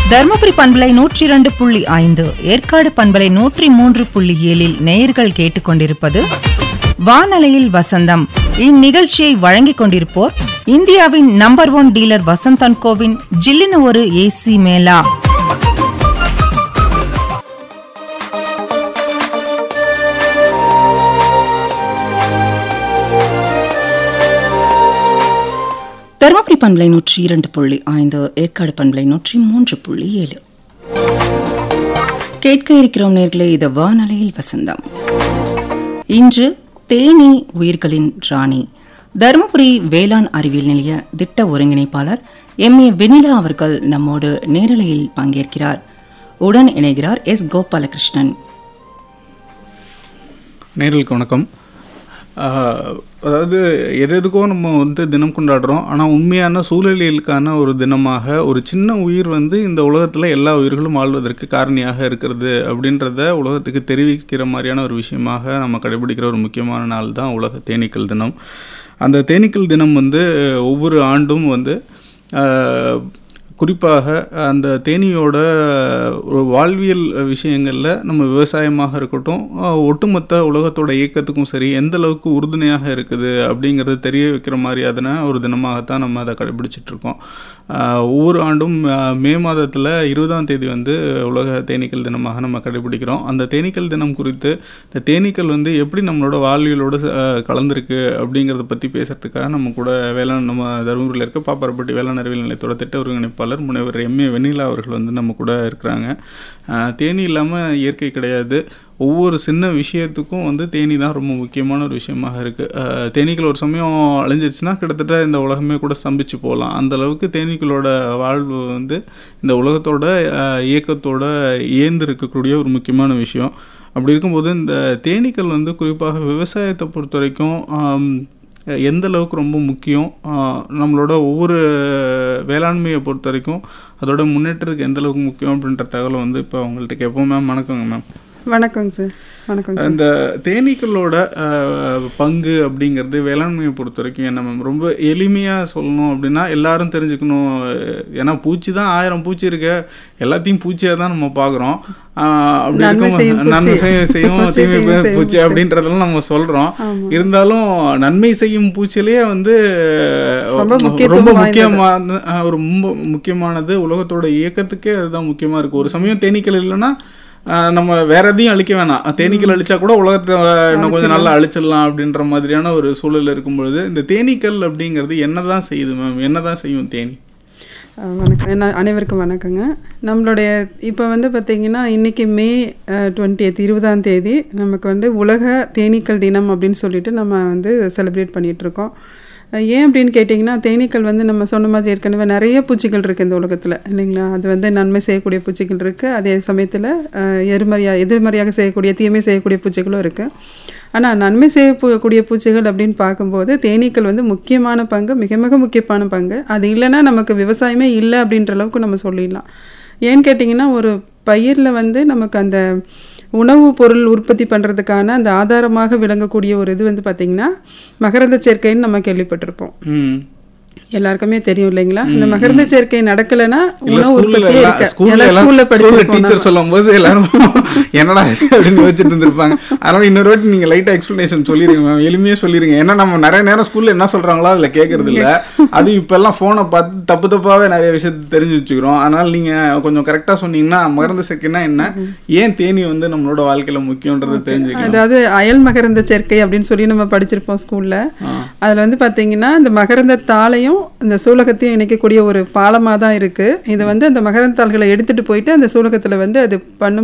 தருமபுரி பண்பலை நூற்றி இரண்டு புள்ளி ஐந்து ஏற்காடு பண்பலை நூற்றி மூன்று புள்ளி ஏழில் நேயர்கள் கேட்டுக்கொண்டிருப்பது வானலையில் வசந்தம் இந்நிகழ்ச்சியை வழங்கிக் கொண்டிருப்போர் இந்தியாவின் நம்பர் ஒன் டீலர் வசந்தன் கோவின் ஜில்லின ஒரு ஏசி மேலா தருமபுரி பண்பலை நூற்றி இரண்டு புள்ளி ஐந்து ஏற்காடு பண்பலை நூற்றி மூன்று புள்ளி ஏழு கேட்க இருக்கிறோம் நேர்களே இது வானலையில் வசந்தம் இன்று தேனி உயிர்களின் ராணி தருமபுரி வேளாண் அறிவியல் நிலைய திட்ட ஒருங்கிணைப்பாளர் எம் ஏ வெனிலா அவர்கள் நம்மோடு நேரலையில் பங்கேற்கிறார் உடன் இணைகிறார் எஸ் கோபாலகிருஷ்ணன் நேர்களுக்கு வணக்கம் ஆஹ், அதாவது எது எதுக்கோ நம்ம வந்து தினம் கொண்டாடுறோம் ஆனால் உண்மையான சூழலியலுக்கான ஒரு தினமாக ஒரு சின்ன உயிர் வந்து இந்த உலகத்தில் எல்லா உயிர்களும் வாழ்வதற்கு காரணியாக இருக்கிறது அப்படின்றத உலகத்துக்கு தெரிவிக்கிற மாதிரியான ஒரு விஷயமாக நம்ம கடைபிடிக்கிற ஒரு முக்கியமான நாள் தான் உலக தேனீக்கள் தினம் அந்த தேனீக்கள் தினம் வந்து ஒவ்வொரு ஆண்டும் வந்து ஆஹ், குறிப்பாக அந்த தேனியோட ஒரு வாழ்வியல் விஷயங்களில் நம்ம விவசாயமாக இருக்கட்டும் அஹ் ஒட்டுமொத்த உலகத்தோட இயக்கத்துக்கும் சரி எந்த அளவுக்கு உறுதுணையாக இருக்குது அப்படிங்கிறது தெரிய வைக்கிற மாதிரியான ஒரு தினமாகத்தான் நம்ம அதை கடைபிடிச்சிட்டு இருக்கோம் அஹ் ஒவ்வொரு ஆண்டும் அஹ் மே மாதத்தில் இருபதாம் தேதி வந்து உலக தேனீக்கள் தினமாக நம்ம கடைபிடிக்கிறோம் அந்த தேனீக்கள் தினம் குறித்து இந்த தேனீக்கள் வந்து எப்படி நம்மளோட வாழ்வியலோடு அஹ், கலந்திருக்கு அப்படிங்கிறத பற்றி பேசுறதுக்காக நம்ம கூட வேளாண் நம்ம தருமபுரியில் இருக்க பாப்பாரப்பட்டி வேளாண் அறிவியல் நிலையத்தோட திட்ட ஒருங்கிணைப்பாளர் முனைவர் எம்ஏ வெண்ணிலா அவர்கள் வந்து நம்ம கூட இருக்கிறாங்க அஹ், தேனி இல்லாமல் இயற்கை கிடையாது ஒவ்வொரு சின்ன விஷயத்துக்கும் வந்து தேனி தான் ரொம்ப முக்கியமான ஒரு விஷயமாக இருக்குது தேனீக்கள் ஒரு சமயம் அழிஞ்சிருச்சுன்னா கிட்டத்தட்ட இந்த உலகமே கூட ஸ்தம்பிச்சு போகலாம் அந்த அளவுக்கு தேனீக்களோட வாழ்வு வந்து இந்த உலகத்தோட அஹ், இயக்கத்தோட ஏந்து இருக்கக்கூடிய ஒரு முக்கியமான விஷயம் அப்படி இருக்கும்போது இந்த தேனீக்கள் வந்து குறிப்பாக விவசாயத்தை பொறுத்த வரைக்கும் ஆம், எந்த அளவுக்கு ரொம்ப முக்கியம் ஆஹ் நம்மளோட ஒவ்வொரு வேளாண்மையை பொறுத்த வரைக்கும் அதோட முன்னேற்றத்துக்கு எந்த அளவுக்கு முக்கியம் அப்படின்ற தகவலை வந்து இப்போ அவங்கள்ட்ட கேட்போம் மேம் வணக்கங்க மேம் வணக்கங்க சார் வணக்கங்க சார் இந்த தேனீக்களோட ஆஹ், பங்கு அப்படிங்கிறது வேளாண்மையை பொறுத்த வரைக்கும் என்ன மேம் ரொம்ப எளிமையாக சொல்லணும் அப்படின்னா எல்லாரும் தெரிஞ்சுக்கணும் அஹ், ஏன்னா பூச்சி தான் ஆயிரம் பூச்சி இருக்க எல்லாத்தையும் பூச்சியாக தான் நம்ம பார்க்குறோம் அப்படி நன்மை செய்யும் இருக்கும் பூச்சி. நன்மை செய்யும் செய்யும் பூச்சி, தீமை தீமை செய்யும் பூச்சி பூச்சி. அப்படின்றதெல்லாம் நம்ம சொல்கிறோம் ஆமா. இருந்தாலும் நன்மை செய்யும் பூச்சிலேயே வந்து ரொம்ப முக்கியத்துவம் ரொம்ப வாய்ந்தது. முக்கியமான அஹ், ஒரு ரொம்ப முக்கியமானது உலகத்தோட இயக்கத்துக்கே அதுதான் முக்கியமா இருக்கு ஒரு சமயம் தேனீக்கள் இல்லைன்னா அஹ், நம்ம வேற எதையும் அழிக்க வேணாம் தேனீக்கள் அழிச்சா கூட உலகத்தை அஹ், இன்னும் கொஞ்சம் நல்லா அழிச்சிடலாம் அப்படின்ற மாதிரியான ஒரு சூழல் இருக்கும் பொழுது இந்த தேனீக்கள் அப்படிங்கிறது என்னதான் செய்யுது மேம் என்னதான் செய்யும் தேனி அஹ் வணக்கம் என்ன- அனைவருக்கும் வணக்கங்க நம்மளுடைய இப்போ வந்து பார்த்திங்கன்னா இன்றைக்கி மே டுவெண்ட்டியத் இருபதாம் தேதி நமக்கு வந்து உலக தேனீக்கள் தினம் அப்படின்னு சொல்லிட்டு நம்ம வந்து செலிப்ரேட் பண்ணிகிட்ருக்கோம் ஏன் அப்படின்னு கேட்டிங்கன்னா தேனீக்கள் வந்து நம்ம சொன்ன மாதிரி ஏற்கனவே நிறைய பூச்சிகள் இருக்குது இந்த உலகத்தில் இல்லைங்களா அது வந்து நன்மை செய்யக்கூடிய பூச்சிகள் இருக்குது அதே சமயத்தில் எதிர்மறையா எதிர்மறையாக செய்யக்கூடிய தீமை செய்யக்கூடிய பூச்சிகளும் இருக்குது ஆனால் நன்மை செய்யக்கூடிய பூச்சிகள் அப்படின்னு பார்க்கும்போது தேனீக்கள் வந்து முக்கியமான பங்கு மிக மிக முக்கியமான பங்கு அது இல்லைன்னா நமக்கு விவசாயமே இல்லை அப்படின்ற அளவுக்கு நம்ம சொல்லிடலாம் ஏன்னு கேட்டிங்கன்னா ஒரு பயிரில் வந்து நமக்கு அந்த உணவுப் பொருள் உற்பத்தி பண்ணுறதுக்கான அந்த ஆதாரமாக விளங்கக்கூடிய ஒரு இது வந்து பார்த்திங்கன்னா மகரந்த சேர்க்கைன்னு நம்ம கேள்விப்பட்டிருப்போம் ம் எல்லாருக்குமே தெரியும் இல்லைங்களா இந்த மகரந்த சேர்க்கை நடக்கலைன்னா இல்ல உணவு ஸ்கூல்ல உற்பத்தியே எல்லாம் இருக்க ஸ்கூல்ல எல்லாம் எல்லாம் ஸ்கூல்ல ஸ்கூல்ல படிச்சிருப்போம் டீச்சர் நம்ம. சொல்லும் போது எல்லாரும் என்னடா இது அப்படின்னு யோசிச்சுட்டு இருந்திருப்பாங்க அதனால இன்னொரு வாட்டி நீங்க லைட்டா எக்ஸ்பிளனேஷன் சொல்லிருங்க மேம் எளிமையா சொல்லிருங்க ஏன்னா நம்ம நிறைய நேரம் ஸ்கூல்ல என்ன சொல்றாங்களோ அதுல கேக்குறது இல்ல அது இப்ப எல்லாம் போனை பார்த்து தப்பு தப்பாவே நிறைய விஷயத்தை தெரிஞ்சு வச்சுக்கிறோம் அதனால நீங்க கொஞ்சம் கரெக்டா சொன்னீங்கன்னா மகரந்த சேர்க்கைன்னா என்ன ஏன் தேனி வந்து நம்மளோட வாழ்க்கையில முக்கியன்றதை தெரிஞ்சுக்கலாம் அதாவது அயல் மகரந்த சேர்க்கை அப்படின்னு சொல்லி நம்ம படிச்சிருப்போம் ஸ்கூல்ல அதுல வந்து பாத்தீங்கன்னா இந்த மகரந்த தாளையும் இந்த சூலகத்தையும் இணைக்கக்கூடிய ஒரு பாலமா தான் இருக்கு இது வந்து அந்த மகரந்த தாள்களை எடுத்துட்டு போயிட்டு அந்த சூலகத்துல வந்து அது பண்ணும்